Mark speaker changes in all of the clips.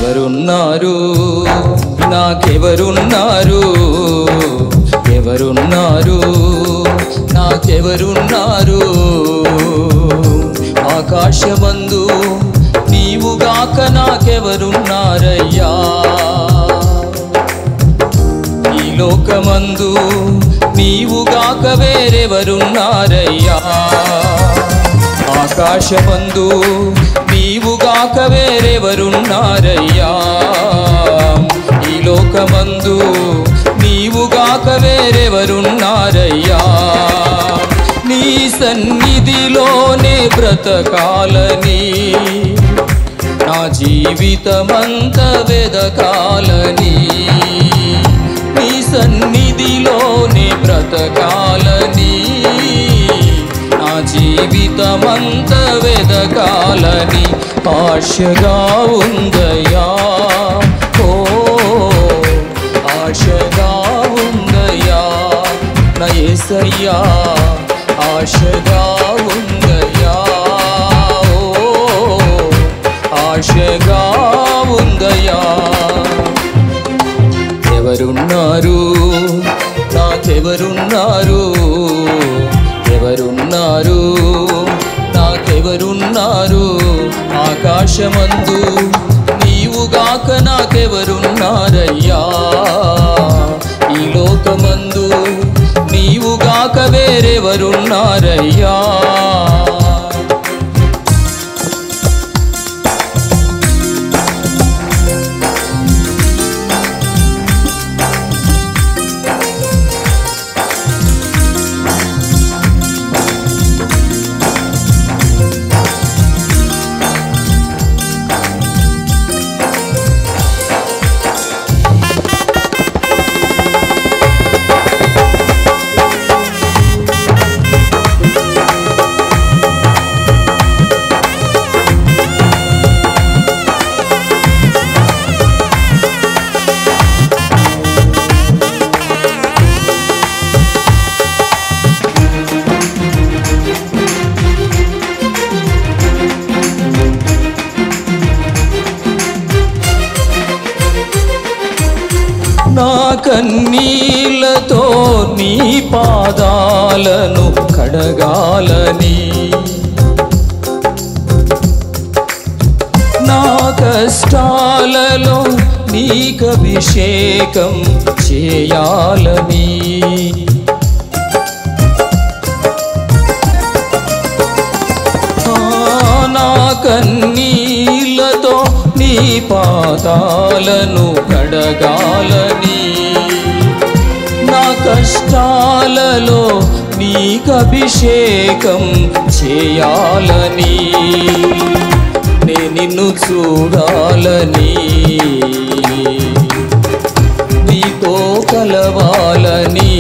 Speaker 1: ఎవరున్నారు నాకెవరున్నారు ఎవరున్నారు నాకెవరున్నారు ఆకాశమందు నీవుగాక నాకెవరున్నారయ్యా ఈ లోకమందు నీవుగాక వేరెవరున్నారయ్యా ఆకాశమందు నీవుగాక వేరెవరున్నారయ్యా ఈ లోకమందు నీవుగాక వేరెవరున్నారయ్యా నీ సన్నిధిలోనే బ్రతకాలని నా జీవితమంత వెదకాలని నీ సన్నిధిలోనే బ్రతకాలని నా జీవితమంత వెదకాలని ఆశగా ఉందయా ఓ ఆశగా ఉందయా నా యేసయ్యా ఆశగా ఉందయా ఓ ఆశగా ఉందయా ఎవరున్నారు నాకెవరున్నారు ఎవరున్నారు నాకెవరున్నారు ఆకాశమందు నీవుగాక నాకెవరున్నారయ్యా ఈ లోకమందు నీవుగాక వేరెవరున్నారయ్యా నా కన్నీళ్ళతో నీ పాదాలను కడగాలని నా కష్టాలలో నీకభిషేకం చేయాలని ఆ, నా కన్నీళ్ళతో నీ పాదాలను కడగాలని నా కష్టాలలో నీకభిషేకం చేయాలని నే నిన్ను చూడాలని నీతో కలవాలని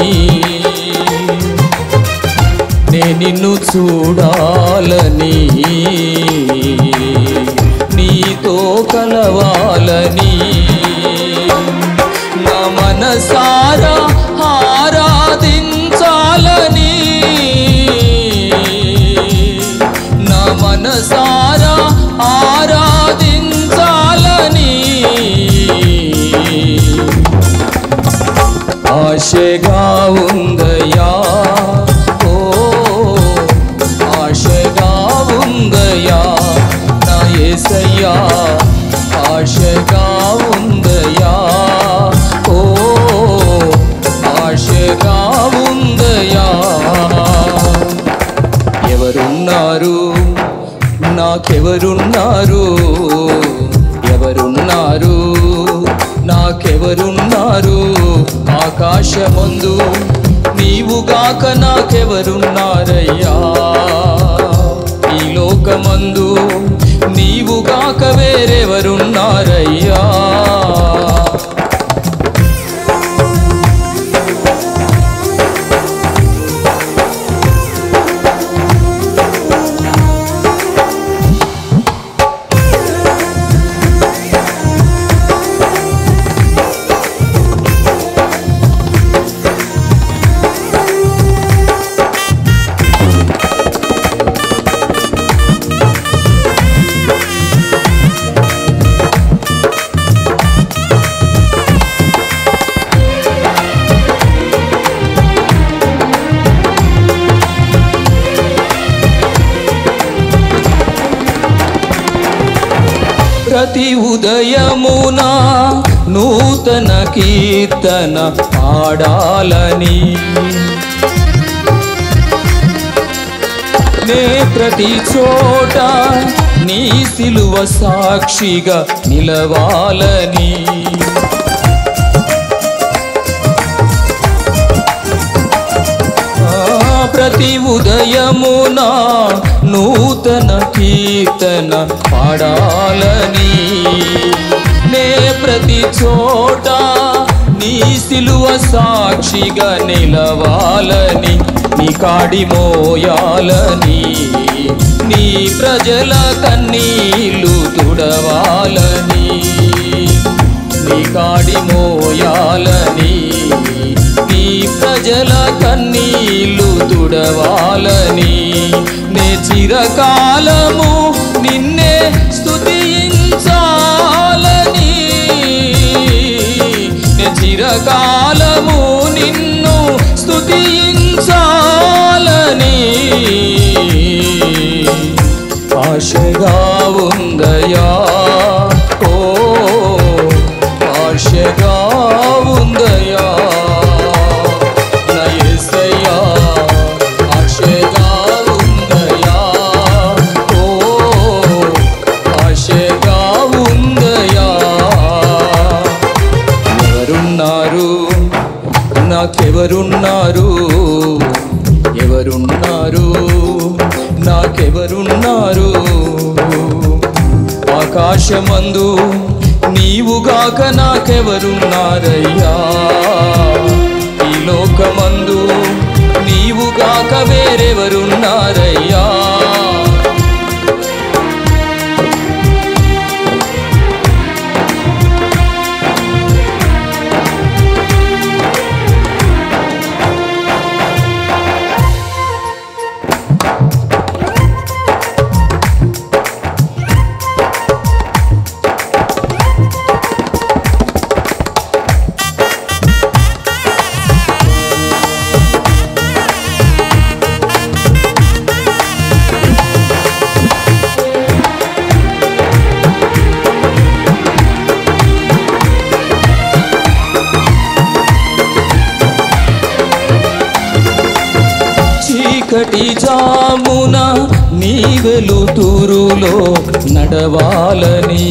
Speaker 1: నే నిన్ను చూడాలని నీతో కలవాలని నా మనసారా ఆరాధించాలని నా మనసారా ఆరాధించాలని ఆశగా ఉందయా ఓ ఆశగా ఉందయా నా యేసయ్యా ఆశగా ఉందయా ఓ ఆశగా ఉందయా ఎవరున్నారు నాకెవరున్నారు ఎవరున్నారు నాకెవరున్నారు ఆకాశమందు నీవుగాక నాకెవరున్నారయ్యా ఈ లోకమందు నీవుగాక వేరెవరున్నారయ్యా ప్రతి ఉదయమున నూతన కీర్తన పాడాలని నే ప్రతి చోట నీ సిలువ సాక్షిగా నిలవాలని ఆ, ప్రతి ఉదయమున నూతన కీర్తన పాడాలని నే ప్రతి చోట నీ సిలువ సాక్షిగా నిలవాలని నీ కాడి మోయాలని నీ ప్రజల కన్నీళ్ళు తుడవాలని నీ కాడి మోయాలని నీ ప్రజల కన్నీళ్ళు తుడవాలని నే చిరకాలము నిన్నే స్తుతించాలని నే చిరకాలము నిన్ను స్తుతించాలని ఆశగా ఉందయా ఓ ఆశగా ఉందయా నా యేసయ్యా ఆశగా ఉందయా ఓ ఆశగా ఉందయా ఎవరున్నారు నాకెవరున్నారు ఎవరున్నారు నాకెవరున్నారు ఆకాశమందు నీవుగాక నాకెవరున్నారయ్యా ఈ లోకమందు నీవుగాక వేరెవరున్నారయ్యా చీకటి జామున నీ వెలుతురులో నడవాలని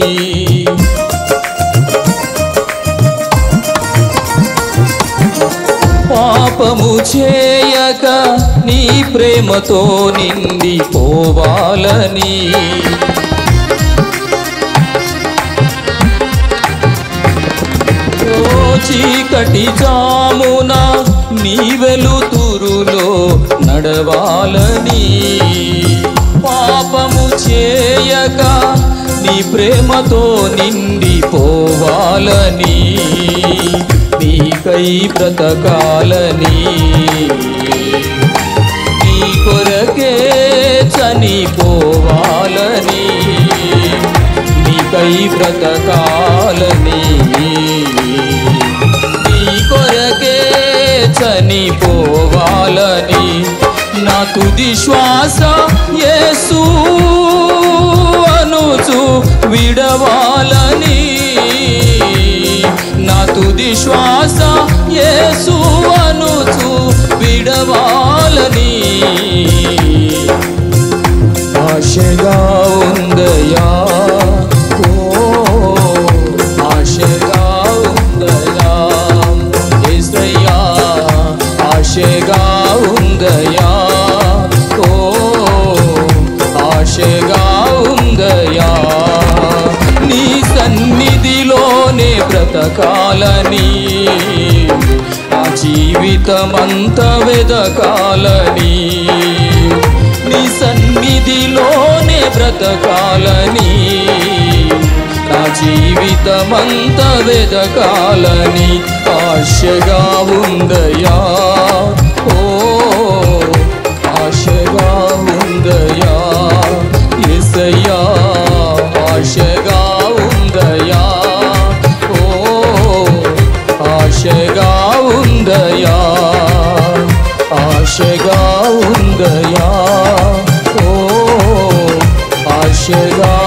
Speaker 1: పాపము చేయక నీ ప్రేమతో నిండి పోవాలని ఓ చీకటి జామున నీ వెలుతురులో నడవాలని పాపము చేయక నీ ప్రేమతో నిండి పోవాలని నీకై బ్రతకాలని నీ కొరకే చనిపోవాలని నీకై బ్రతకాలని నీ కొరకే చనిపోవాలని నా తుది శ్వాస యేసు అనుచు విడవాలని నా తుది శ్వాస యేసు అనుచు విడవాలని ఆశగా ఉందయా ఓ ఆశగా ఉందయా యేసయ్యా ఆశగా ఉందయా ఓ ఆశగా ఉందయా నీ సన్నిధిలోనే బ్రతకాలని నా జీవితమంత వెదకాలని నీ సన్నిధిలోనే బ్రతకాలని నా జీవితమంత వెదకాలని ఆశగా ఉందయా ఓ ఆశగా ఉందయా ఎసయ్యా ఆశగా ఉందయా ఓ ఆశగా ఉందయా ఆశగా ఉందయా ఓ ఆశగా